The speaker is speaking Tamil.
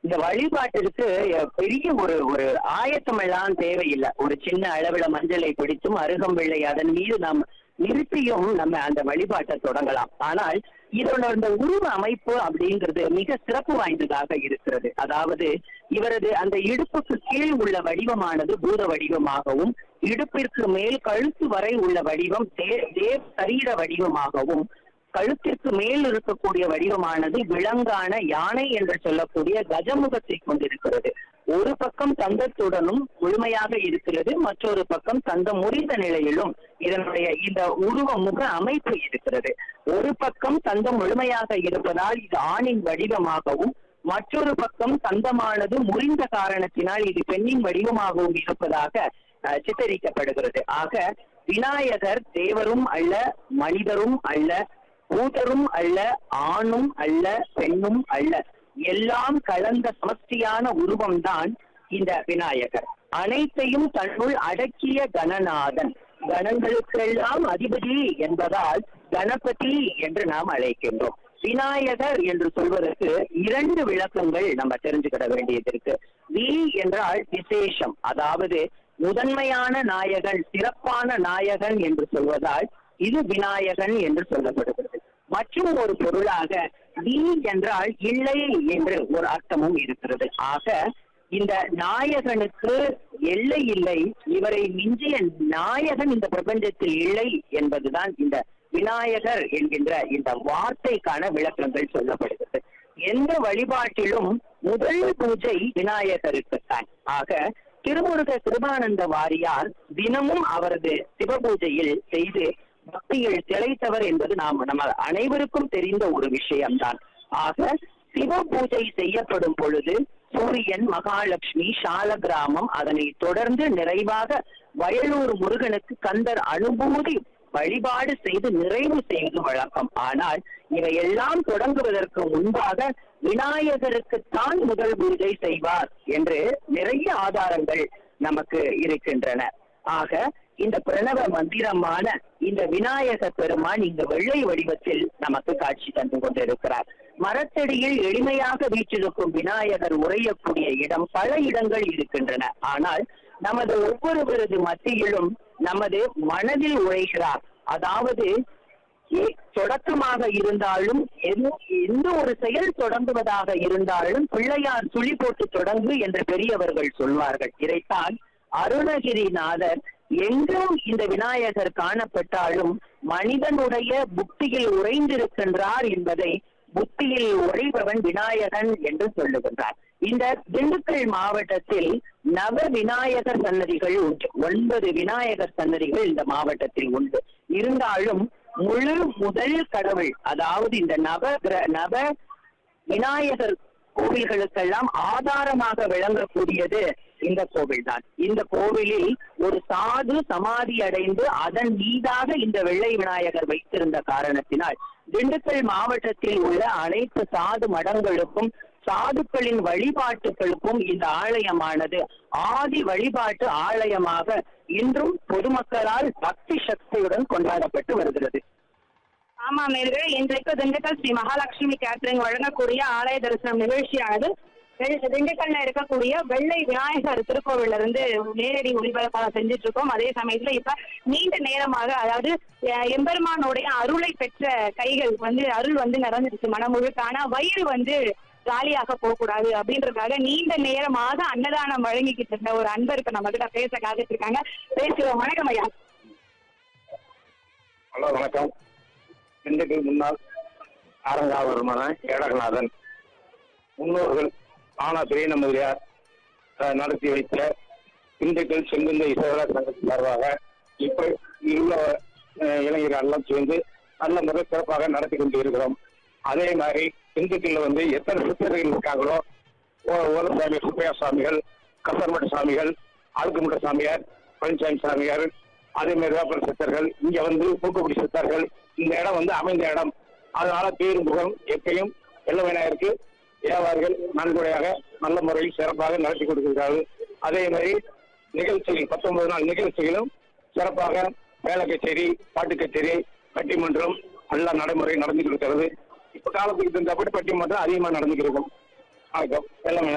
இந்த வழிபாட்டிற்கு அஹ், பெரிய ஒரு ஒரு ஆயத்தம் எல்லாம் தேவையில்லை ஒரு சின்ன அளவுல மஞ்சளை பிடித்தும் அருகம்பிள்ளை அதன் மீது நாம் நிறுத்தியும் நம்ம அந்த வழிபாட்டை தொடங்கலாம் ஆனால் இதோட இந்த உருவ அமைப்பு அப்படிங்கிறது மிக சிறப்பு வாய்ந்ததாக இருக்கிறது அதாவது இவரது அந்த இடுப்புக்கு கீழ் உள்ள வடிவமானது பூத வடிவமாகவும் இடுப்பிற்கு மேல் கழுத்து வரை உள்ள வடிவம் தே- தேவ சரீர வடிவமாகவும் கழுத்திற்கு மேல் இருக்கக்கூடிய வடிவமானது விலங்கான யானை என்று சொல்லக்கூடிய கஜமுகத்தை கொண்டிருக்கிறது ஒரு பக்கம் தந்தத்துடனும் முழுமையாக இருக்கிறது மற்றொரு பக்கம் தந்தம் முறிந்த நிலையிலும் இதனுடைய இந்த உருவ முக அமைப்பு இருக்கிறது ஒரு பக்கம் தந்தம் முழுமையாக இருப்பதால் இது ஆணின் வடிவமாகவும் மற்றொரு பக்கம் தந்தமானது முறிந்த காரணத்தினால் இது பெண்ணின் வடிவமாகவும் இருப்பதாக அஹ், சித்தரிக்கப்படுகிறது ஆக விநாயகர் தேவரும் அல்ல மனிதரும் அல்ல பூதரும் அல்ல ஆணும் அல்ல பெண்ணும் அல்ல எல்லாம் கலந்த சமஷ்டியான உருவம்தான் இந்த விநாயகர் அனைத்தையும் தன்னுள் அடக்கிய கணநாதன் கணங்களுக்கெல்லாம் அதிபதி என்பதால் கணபதி என்று நாம் அழைக்கின்றோம் விநாயகர் என்று சொல்வதற்கு இரண்டு விளக்கங்கள் நம்ம தெரிஞ்சுக்கிட வேண்டியது இருக்கு வி என்றால் விசேஷம் அதாவது முதன்மையான நாயகன் சிறப்பான நாயகன் என்று சொல்வதால் இது விநாயகன் என்று சொல்லப்படுகிறது மற்றும் ஒரு பொருளாக வி என்றால் இல்லை என்று ஒரு அர்த்தமும் இருக்கிறது ஆக இந்த நாயகனுக்கு எல்லை இல்லை இவரை மிஞ்சிய நாயகன் இந்த பிரபஞ்சத்தில் இல்லை என்பதுதான் இந்த விநாயகர் என்கின்ற இந்த வார்த்தைக்கான விளக்கங்கள் சொல்லப்படுகிறது எந்த வழிபாட்டிலும் முதல் பூஜை விநாயகருக்குத்தான் ஆக திருமுருக கிருபானந்த வாரியார் தினமும் அவரது சிவபூஜையில் செய்து பக்தியில் திளைத்தவர் என்பது நாம் நம்ம அனைவருக்கும் தெரிந்த ஒரு விஷயம்தான் ஆக சிவ பூஜை செய்யப்படும் பொழுது சூரியன் மகாலட்சுமி சாலகிராமம் அதனை தொடர்ந்து நிறைவாக வயலூர் முருகனுக்கு கந்தர் அனுபூதி வழிபாடு செய்து நிறைவு செய்வது வழக்கம் ஆனால் இவையெல்லாம் தொடங்குவதற்கு முன்பாக விநாயகருக்குத்தான் முதல் பூஜை செய்வார் என்று நிறைய ஆதாரங்கள் நமக்கு இருக்கின்றன ஆக இந்த பிரணவ மந்திரமான இந்த விநாயக பெருமான் இந்த வெள்ளை வடிவத்தில் நமக்கு காட்சி தந்து கொண்டிருக்கிறார் மரத்தடியில் எளிமையாக வீற்றிருக்கும் விநாயகர் உறையக்கூடிய இடம் பல இடங்கள் இருக்கின்றன ஆனால் நமது ஒவ்வொருவரது மத்தியிலும் நமது மனதில் உழைகிறார் அதாவது எ- தொடக்கமாக இருந்தாலும் எந்த- எந்த ஒரு செயல் தொடங்குவதாக இருந்தாலும் பிள்ளையார் சுழி போட்டு தொடங்கு என்று பெரியவர்கள் சொல்வார்கள் இதைத்தான் அருணகிரிநாதர் எங்கும் இந்த விநாயகர் காணப்பட்டாலும் மனிதனுடைய புத்தியில் உறைந்திருக்கின்றார் என்பதை புத்தியில் உறைபவன் விநாயகன் என்று சொல்லுகின்றார் இந்த திண்டுக்கல் மாவட்டத்தில் நவ விநாயகர் சன்னதிகள் உண்டு ஒன்பது விநாயகர் சன்னதிகள் இந்த மாவட்டத்தில் உண்டு இருந்தாலும் முழு முதல் கடவுள் அதாவது இந்த நவ கிர- நவ விநாயகர் கோவில்களுக்கெல்லாம் ஆதாரமாக விளங்கக்கூடியது இந்த கோவில் தான் இந்த கோவிலில் ஒரு சாது சமாதி அடைந்து அதன் மீதாக இந்த வெள்ளை விநாயகர் வைத்திருந்த காரணத்தினால் திண்டுக்கல் மாவட்டத்தில் உள்ள அனைத்து சாது மடங்களுக்கும் சாதுக்களின் வழிபாட்டுகளுக்கும் இந்த ஆலயமானது ஆதி வழிபாட்டு ஆலயமாக இன்றும் பொதுமக்களால் பக்தி சக்தியுடன் கொண்டாடப்பட்டு வருகிறது ஆமாம் நேர்களே இன்றைக்கு திண்டுக்கல் ஸ்ரீ மகாலட்சுமி கேட்டரிங் வழங்கக்கூடிய ஆலய தரிசனம் நிகழ்ச்சியானது வெள்- திண்டுக்கல்ல இருக்கக்கூடிய வெள்ளை விநாயகர் திருக்கோவில்ல இருந்து நேரடி ஒளிபரப்பாக செஞ்சுட்டு இருக்கோம் அதே சமயத்துல இப்ப நீண்ட நேரமாக அதாவது அஹ், எம்பெருமானுடைய அருளை பெற்ற கைகள் வந்து அருள் வந்து நிறைஞ்சிருச்சு மனம் முழுக்க ஆனா வயிறு வந்து காலியாக போகக்கூடாது அப்படின்றதுக்காக நீண்ட நேரமாக அன்னதானம் வழங்கிக்கிட்டு இருந்த ஒரு அன்பர் இப்ப நம்ம கிட்ட பேச காத்துட்டு இருக்காங்க பேசுவோம் வணக்கம் ஐயா ஹலோ வணக்கம் திண்டுக்கல் முன்னாள் ஆரங்காவரமான ஏடகநாதன் முன்னோர்கள் ஆனா பெரிய முதலியார் அஹ், நடத்தி வைத்த திண்டுக்கல் செங்குந்த இசைவர சங்கத்தின் சார்பாக இப்ப உள்ள அஹ், இளைஞர்கள் எல்லாம் சேர்ந்து நல்ல முறை சிறப்பாக நடத்தி கொண்டு இருக்கிறோம் அதே மாதிரி திண்டுக்கல்ல வந்து எத்தனை சித்தர்கள் இருக்காங்களோ ஓலசாமி சுப்பையா சுவாமிகள் கசர்மட்ட சுவாமிகள் ஆளுக்குமுட்ட சாமியார் பழனிசாமி சாமியார் அதே மாதிரி வேப்பர் சித்தர்கள் இங்க வந்து தூக்குப்பிடி சித்தர்கள் இந்த இடம் வந்து அமைந்த இடம் அதனால பேருமுகம் எப்பயும் வெள்ள விநாயகருக்கு வியாபாரிகள் நன்கொடையாக நல்ல முறையில் சிறப்பாக நடத்தி கொடுக்கிறார்கள் அதே மாதிரி நிகழ்ச்சிகள் பத்தொன்பது நாள் நிகழ்ச்சிகளும் சிறப்பாக மேல கச்சேரி பாட்டு கச்சேரி பட்டிமன்றம் நல்ல நடைமுறை நடந்து கொடுக்கிறது இப்ப காலத்துக்கு தகுந்தபடி பட்டிமன்றம் அதிகமாக நடந்துக்கிறோம் வணக்கம் வெள்ளம்